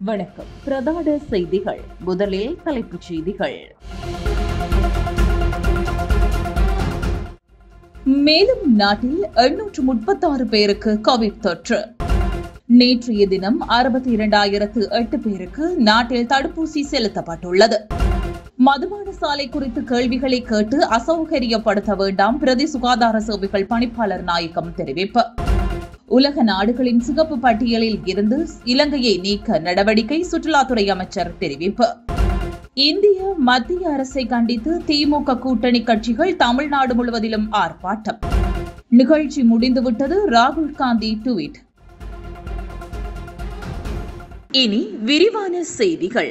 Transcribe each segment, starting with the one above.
வணக்கம் பிரதான செய்திகள் முதலில் தலைப்புச் செய்திகள் மேலும் நாட்டில் எண்ணூற்று முப்பத்தாறு பேருக்கு கோவிட் தொற்று நேற்றைய தினம் அறுபத்தி இரண்டாயிரத்து எட்டு பேருக்கு நாட்டில் தடுப்பூசி செலுத்தப்பட்டுள்ளது மதுபான சாலை குறித்து கேள்விகளை கேட்டு அசௌகரியப்படுத்த வேண்டாம் பிரதி சுகாதார சேவைகள் பணிப்பாளர் நாயகம் தெரிவிப்பு உலக நாடுகளின் சிகப்பு பட்டியலில் இருந்து இலங்கையை நீக்க நடவடிக்கை சுற்றுலாத்துறை அமைச்சர் தெரிவிப்பு இந்திய மத்திய அரசை கண்டித்து திமுக கூட்டணி கட்சிகள் தமிழ்நாடு முழுவதிலும் ஆர்ப்பாட்டம் நிகழ்ச்சி முடிந்துவிட்டது ராகுல் காந்தி ட்வீட் இனி விரிவான செய்திகள்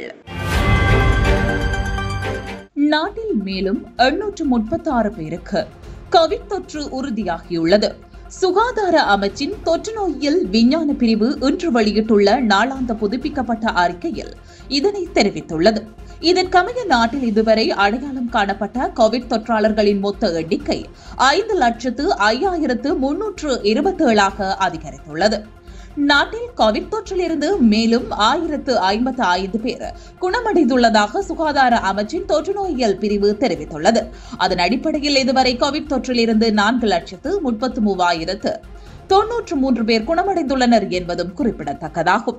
நாட்டில் மேலும் எண்ணூற்று முப்பத்தாறு பேருக்கு கோவிட் தொற்று உறுதியாகியுள்ளது சுகாதார அமைச்சின் தொற்று நோயியல் விஞ்ஞான பிரிவு இன்று வெளியிட்டுள்ள நாளாந்த புதுப்பிக்கப்பட்ட அறிக்கையில் இதனை தெரிவித்துள்ளது இதற்கமைய நாட்டில் இதுவரை அடையாளம் காணப்பட்ட கோவிட் தொற்றாளர்களின் மொத்த எண்ணிக்கை ஐந்து லட்சத்து ஐயாயிரத்து முன்னூற்று இருபத்தி ஏழாக அதிகரித்துள்ளது நாட்டில் கோவிட் தொற்றிலிருந்து மேலும் ஆயிரத்து ஐம்பத்து ஐந்து பேர் குணமடைந்துள்ளதாக சுகாதார அமைச்சின் தொற்று நோயியல் பிரிவு தெரிவித்துள்ளது அதன் அடிப்படையில் இதுவரை கோவிட் தொற்றிலிருந்து நான்கு லட்சத்து முப்பத்து மூவாயிரத்து தொன்னூற்று மூன்று பேர் குணமடைந்துள்ளனர் என்பதும் குறிப்பிடத்தக்கதாகும்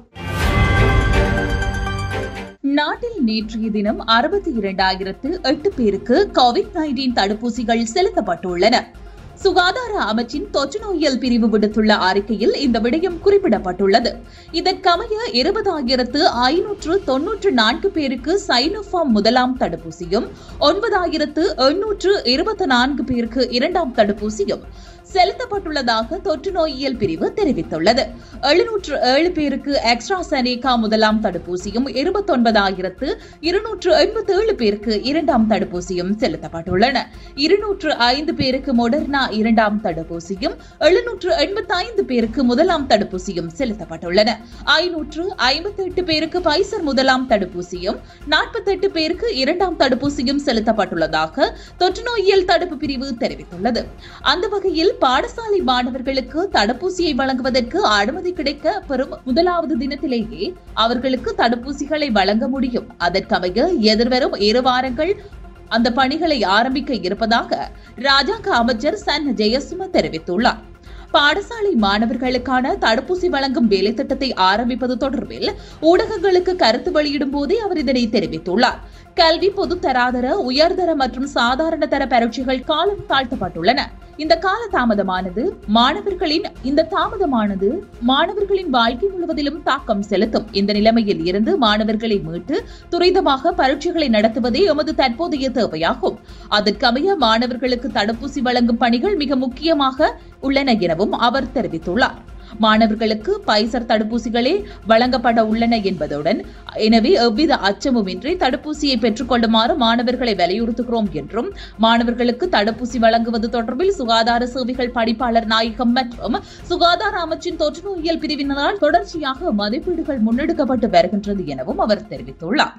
நாட்டில் நேற்றைய தினம் அறுபத்தி இரண்டாயிரத்து எட்டு பேருக்கு கோவிட் நைன்டீன் தடுப்பூசிகள் செலுத்தப்பட்டுள்ளன சுகாதார அமைச்சின் தொற்று நோயியல் பிரிவு விடுத்துள்ள அறிக்கையில் இந்த விடயம் குறிப்பிடப்பட்டுள்ளது இதற்கமைய இருபதாயிரத்து ஐநூற்று தொன்னூற்று நான்கு பேருக்கு சைனோஃபார்ம் முதலாம் தடுப்பூசியும் ஒன்பதாயிரத்து எண்ணூற்று இருபத்தி நான்கு பேருக்கு இரண்டாம் தடுப்பூசியும் செலுத்தப்பட்டுள்ளதாக தொற்று நோயியல் பிரிவு தெரிவித்துள்ளது எழுநூற்று ஏழு பேருக்கு எக்ஸ்ட்ரா செனேகா முதலாம் தடுப்பூசியும் இருபத்தொன்பதாயிரத்து இருநூற்று எண்பத்தி ஏழு பேருக்கு இரண்டாம் தடுப்பூசியும் செலுத்தப்பட்டுள்ளன இருநூற்று ஐந்து பேருக்கு மொடர்னா இரண்டாம் தடுப்பூசியும் எழுநூற்று எண்பத்தி ஐந்து பேருக்கு முதலாம் தடுப்பூசியும் செலுத்தப்பட்டுள்ளன ஐநூற்று ஐம்பத்தி எட்டு பேருக்கு பைசர் முதலாம் தடுப்பூசியும் நாற்பத்தெட்டு பேருக்கு இரண்டாம் தடுப்பூசியும் செலுத்தப்பட்டுள்ளதாக தொற்று நோயியல் தடுப்பு பிரிவு தெரிவித்துள்ளது அந்த வகையில் பாடசாலை மாணவர்களுக்கு தடுப்பூசியை வழங்குவதற்கு அனுமதி கிடைக்க பெறும் முதலாவது தினத்திலேயே அவர்களுக்கு தடுப்பூசிகளை வழங்க முடியும் அதற்கமைய எதிர்வரும் இரு வாரங்கள் அந்த பணிகளை ஆரம்பிக்க இருப்பதாக ராஜாங்க அமைச்சர் சன் ஜெயசும தெரிவித்துள்ளார் பாடசாலை மாணவர்களுக்கான தடுப்பூசி வழங்கும் வேலை திட்டத்தை ஆரம்பிப்பது தொடர்பில் ஊடகங்களுக்கு கருத்து வெளியிடும் போதே அவர் இதனை தெரிவித்துள்ளார் கல்வி பொது தராதர உயர்தர மற்றும் சாதாரண தர பரீட்சைகள் காலம் தாழ்த்தப்பட்டுள்ளன இந்த கால தாமதமானது மாணவர்களின் இந்த தாமதமானது மாணவர்களின் வாழ்க்கை முழுவதிலும் தாக்கம் செலுத்தும் இந்த நிலைமையில் இருந்து மாணவர்களை மீட்டு துரிதமாக பரீட்சைகளை நடத்துவதே எமது தற்போதைய தேவையாகும் அதற்கமைய மாணவர்களுக்கு தடுப்பூசி வழங்கும் பணிகள் மிக முக்கியமாக உள்ளன எனவும் அவர் தெரிவித்துள்ளார் மாணவர்களுக்கு பைசர் தடுப்பூசிகளே வழங்கப்பட உள்ளன என்பதுடன் எனவே எவ்வித அச்சமுமின்றி தடுப்பூசியை பெற்றுக் கொள்ளுமாறு மாணவர்களை வலியுறுத்துகிறோம் என்றும் மாணவர்களுக்கு தடுப்பூசி வழங்குவது தொடர்பில் சுகாதார சேவைகள் பணிப்பாளர் நாயகம் மற்றும் சுகாதார அமைச்சின் தொற்று நோயியல் பிரிவினரால் தொடர்ச்சியாக மதிப்பீடுகள் முன்னெடுக்கப்பட்டு வருகின்றது எனவும் அவர் தெரிவித்துள்ளார்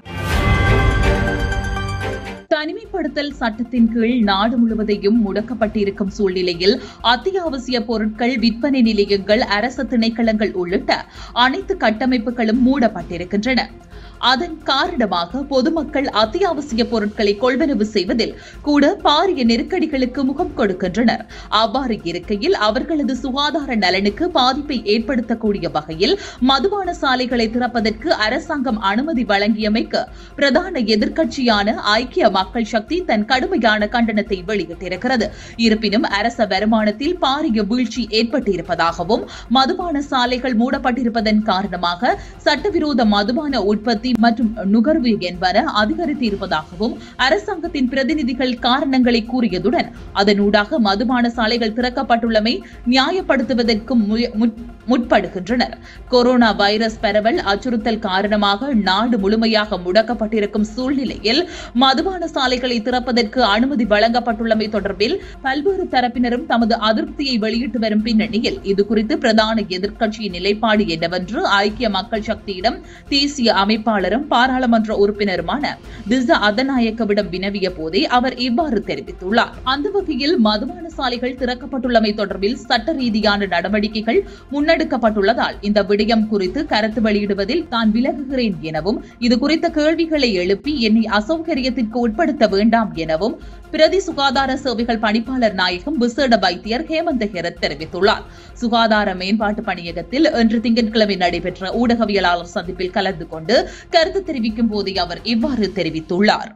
தனிமைப்படுத்தல் சட்டத்தின் கீழ் நாடு முழுவதையும் முடக்கப்பட்டிருக்கும் சூழ்நிலையில் அத்தியாவசிய பொருட்கள் விற்பனை நிலையங்கள் அரசு திணைக்களங்கள் உள்ளிட்ட அனைத்து கட்டமைப்புகளும் மூடப்பட்டிருக்கின்றன அதன் காரணமாக பொதுமக்கள் அத்தியாவசிய பொருட்களை கொள்வனவு செய்வதில் கூட பாரிய நெருக்கடிகளுக்கு முகம் கொடுக்கின்றனர் அவ்வாறு இருக்கையில் அவர்களது சுகாதார நலனுக்கு பாதிப்பை ஏற்படுத்தக்கூடிய வகையில் மதுபான சாலைகளை திறப்பதற்கு அரசாங்கம் அனுமதி வழங்கியமைக்கு பிரதான எதிர்க்கட்சியான ஐக்கிய மக்கள் சக்தி தன் கடுமையான கண்டனத்தை வெளியிட்டிருக்கிறது இருப்பினும் அரச வருமானத்தில் பாரிய வீழ்ச்சி ஏற்பட்டிருப்பதாகவும் மதுபான சாலைகள் மூடப்பட்டிருப்பதன் காரணமாக சட்டவிரோத மதுபான உற்பத்தி மற்றும் நுகர்வு என்பன அதிகரித்து இருப்பதாகவும் அரசாங்கத்தின் பிரதிநிதிகள் காரணங்களை கூறியதுடன் அதனூடாக மதுபான சாலைகள் திறக்கப்பட்டுள்ளமை நியாயப்படுத்துவதற்கும் முய- முற்- முற்படுகின்றனர் கொரோனா வைரஸ் பரவல் அச்சுறுத்தல் காரணமாக நாடு முழுமையாக முடக்கப்பட்டிருக்கும் சூழ்நிலையில் மதுபான சாலைகளை திறப்பதற்கு அனுமதி வழங்கப்பட்டுள்ளமை தொடர்பில் பல்வேறு தரப்பினரும் தமது அதிருப்தியை வெளியிட்டு வரும் பின்னணியில் இதுகுறித்து பிரதான எதிர்க்கட்சியின் நிலைப்பாடு என்னவென்று ஐக்கிய மக்கள் சக்தியிடம் தேசிய அமைப்பாளர் செயலாளரும் பாராளுமன்ற உறுப்பினருமான திச அதநாயக்கவிடம் வினவிய போதே அவர் இவ்வாறு தெரிவித்துள்ளார் அந்த வகையில் மதுபான சாலைகள் திறக்கப்பட்டுள்ளமை தொடர்பில் சட்ட ரீதியான நடவடிக்கைகள் முன்னெடுக்கப்பட்டுள்ளதால் இந்த விடயம் குறித்து கருத்து வெளியிடுவதில் தான் விலகுகிறேன் எனவும் இது குறித்த கேள்விகளை எழுப்பி என்னை அசௌகரியத்திற்கு உட்படுத்த வேண்டாம் எனவும் பிரதி சுகாதார சேவைகள் பணிப்பாளர் நாயகம் விசேட வைத்தியர் ஹேமந்த ஹெரத் தெரிவித்துள்ளார் சுகாதார மேம்பாட்டு பணியகத்தில் இன்று திங்கட்கிழமை நடைபெற்ற ஊடகவியலாளர் சந்திப்பில் கலந்து கொண்டு கருத்து தெரிவிக்கும் போதே அவர் இவ்வாறு தெரிவித்துள்ளார்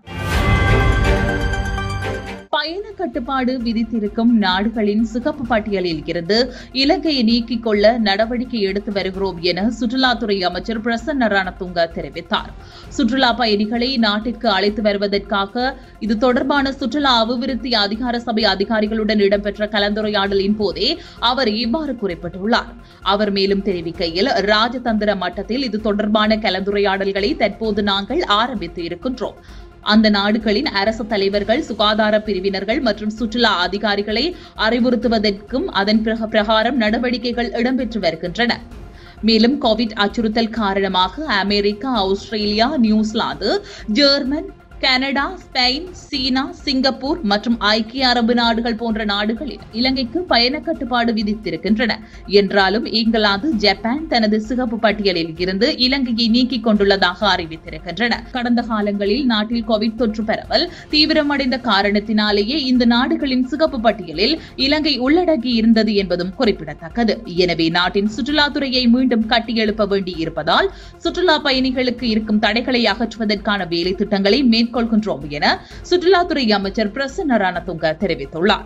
பயண கட்டுப்பாடு விதித்திருக்கும் நாடுகளின் சிகப்பு பட்டியலில் இருந்து இலங்கையை நீக்கிக் கொள்ள நடவடிக்கை எடுத்து வருகிறோம் என சுற்றுலாத்துறை அமைச்சர் பிரசன்ன ரணதுங்க தெரிவித்தார் சுற்றுலா பயணிகளை நாட்டிற்கு அழைத்து வருவதற்காக இது தொடர்பான சுற்றுலா அபிவிருத்தி அதிகார சபை அதிகாரிகளுடன் இடம்பெற்ற கலந்துரையாடலின் போதே அவர் இவ்வாறு குறிப்பிட்டுள்ளார் அவர் மேலும் தெரிவிக்கையில் ராஜதந்திர மட்டத்தில் இது தொடர்பான கலந்துரையாடல்களை தற்போது நாங்கள் ஆரம்பித்து இருக்கின்றோம் அந்த நாடுகளின் அரசு தலைவர்கள் சுகாதார பிரிவினர்கள் மற்றும் சுற்றுலா அதிகாரிகளை அறிவுறுத்துவதற்கும் அதன் பிர- பிரகாரம் நடவடிக்கைகள் இடம்பெற்று வருகின்றன மேலும் கோவிட் அச்சுறுத்தல் காரணமாக America Australia New Zealand German Canada Spain China Singapore மற்றும் ஐக்கிய அரபு நாடுகள் போன்ற நாடுகளில் இலங்கைக்கு பயண கட்டுப்பாடு விதித்திருக்கின்றன என்றாலும் இங்கிலாந்து ஜப்பான் தனது சிகப்பு பட்டியலில் இருந்து இலங்கையை நீக்கிக் கொண்டுள்ளதாக அறிவித்திருக்கின்றன கடந்த காலங்களில் நாட்டில் கோவிட் தொற்று பரவல் தீவிரமடைந்த காரணத்தினாலேயே இந்த நாடுகளின் சிகப்பு பட்டியலில் இலங்கை உள்ளடங்கி இருந்தது என்பதும் குறிப்பிடத்தக்கது எனவே நாட்டின் சுற்றுலாத்துறையை மீண்டும் கட்டியெழுப்ப வேண்டி இருப்பதால் சுற்றுலா பயணிகளுக்கு இருக்கும் தடைகளை அகற்றுவதற்கான வேலை திட்டங்களை மேற்கொள்கின்றோம் என சுற்றுலாத்துறை அமைச்சர் பிரசன்ன ரணதுங்க தெரிவித்துள்ளார்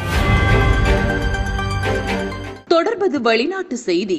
தொடர்பது வெளிநாட்டு செய்தி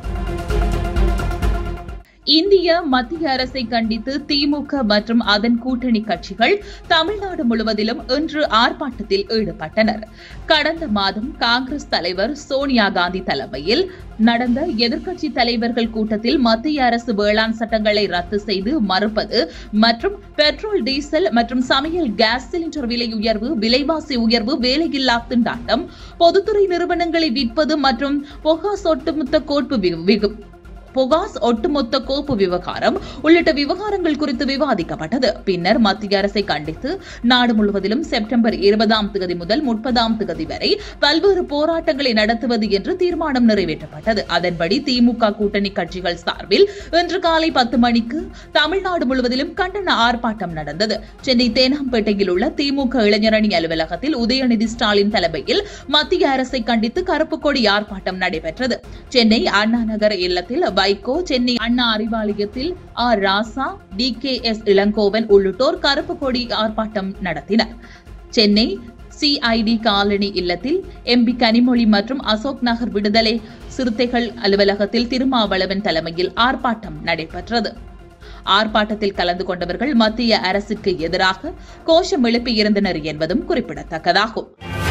இந்திய மத்திய அரசை கண்டித்து திமுக மற்றும் அதன் கூட்டணி கட்சிகள் தமிழ்நாடு முழுவதிலும் இன்று ஆர்ப்பாட்டத்தில் ஈடுபட்டனர் கடந்த மாதம் காங்கிரஸ் தலைவர் சோனியா காந்தி தலைமையில் நடந்த எதிர்க்கட்சி தலைவர்கள் கூட்டத்தில் மத்திய அரசு வேளாண் சட்டங்களை ரத்து செய்து மறுப்பது மற்றும் பெட்ரோல் டீசல் மற்றும் சமையல் கேஸ் சிலிண்டர் விலை உயர்வு விலைவாசி உயர்வு வேலையில்லா திண்டாட்டம் பொதுத்துறை நிறுவனங்களை விற்பது மற்றும் பொகாஸ் ஒட்டுமொத்த கோட்பு வி- விகு- பொகாஸ் ஒட்டுமொத்த கோப்பு விவகாரம் உள்ளிட்ட விவகாரங்கள் குறித்து விவாதிக்கப்பட்டது பின்னர் மத்திய அரசை கண்டித்து நாடு முழுவதிலும் செப்டம்பர் இருபதாம் தேதி முதல் முப்பதாம் தேதி வரை பல்வேறு போராட்டங்களை நடத்துவது என்று தீர்மானம் நிறைவேற்றப்பட்டது அதன்படி திமுக கூட்டணி கட்சிகள் சார்பில் இன்று காலை பத்து மணிக்கு தமிழ்நாடு முழுவதிலும் கண்டன ஆர்ப்பாட்டம் நடந்தது சென்னை தேனாம்பேட்டையில் உள்ள திமுக இளைஞரணி அலுவலகத்தில் உதயநிதி ஸ்டாலின் தலைமையில் மத்திய அரசை கண்டித்து கருப்பு கொடி ஆர்ப்பாட்டம் நடைபெற்றது சென்னை அண்ணா நகர் இல்லத்தில் வைகோ சென்னை அண்ணா அறிவாலயத்தில் R Raja T K S Elangovan உள்ளிட்டோர் கருப்பு கொடி ஆர்ப்பாட்டம் நடத்தினர் சென்னை சிஐடி காலனி இல்லத்தில் எம்பி கனிமொழி மற்றும் அசோக் நகர் விடுதலை சிறுத்தைகள் அலுவலகத்தில் திருமாவளவன் தலைமையில் ஆர்ப்பாட்டம் நடைபெற்றது ஆர்ப்பாட்டத்தில் கலந்து கொண்டவர்கள் மத்திய அரசுக்கு எதிராக கோஷம் எழுப்பியிருந்தனர் என்பதும் குறிப்பிடத்தக்கதாகும்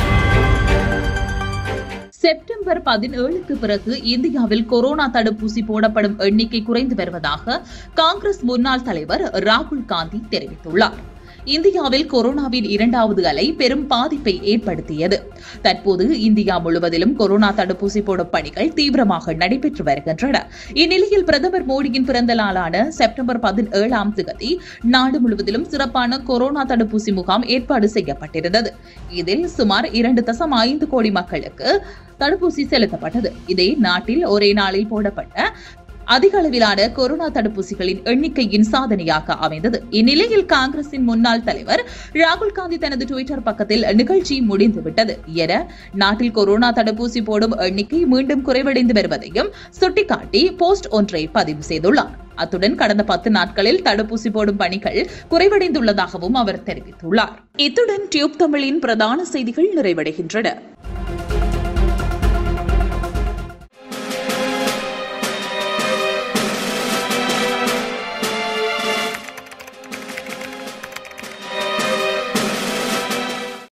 செப்டம்பர் பதினேழுக்கு பிறகு இந்தியாவில் கொரோனா தடுப்பூசி போடப்படும் எண்ணிக்கை குறைந்து வருவதாக காங்கிரஸ் முன்னாள் தலைவர் ராகுல் காந்தி தெரிவித்துள்ளார் இந்தியாவில் கொரோனாவின் இரண்டாவது அலை பெரும் பாதிப்பை ஏற்படுத்தியது தற்போது இந்தியா முழுவதிலும் கொரோனா தடுப்பூசி போடும் பணிகள் தீவிரமாக நடைபெற்று வருகின்றன இந்நிலையில் பிரதமர் மோடியின் பிறந்த நாளான செப்டம்பர் பதினேழாம் தேதி நாடு முழுவதிலும் சிறப்பான கொரோனா தடுப்பூசி முகாம் ஏற்பாடு செய்யப்பட்டிருந்தது இதில் சுமார் இரண்டு தசம் ஐந்து கோடி மக்களுக்கு தடுப்பூசி செலுத்தப்பட்டது இதே நாட்டில் ஒரே நாளில் போடப்பட்ட அதிக அளவிலான கொரோனா தடுப்பூசிகளின் எண்ணிக்கையின் சாதனையாக அமைந்தது இந்நிலையில் காங்கிரசின் முன்னாள் தலைவர் ராகுல் காந்தி தனது டுவிட்டர் பக்கத்தில் நிகழ்ச்சி முடிந்துவிட்டது என நாட்டில் கொரோனா தடுப்பூசி போடும் எண்ணிக்கை மீண்டும் குறைவடைந்து வருவதையும் சுட்டிக்காட்டி போஸ்ட் ஒன்றை பதிவு செய்துள்ளார் அத்துடன் கடந்த பத்து நாட்களில் தடுப்பூசி போடும் பணிகள் குறைவடைந்துள்ளதாகவும் அவர் தெரிவித்துள்ளார் இத்துடன் டியூப் தமிழின் பிரதான செய்திகள் நிறைவடைகின்றன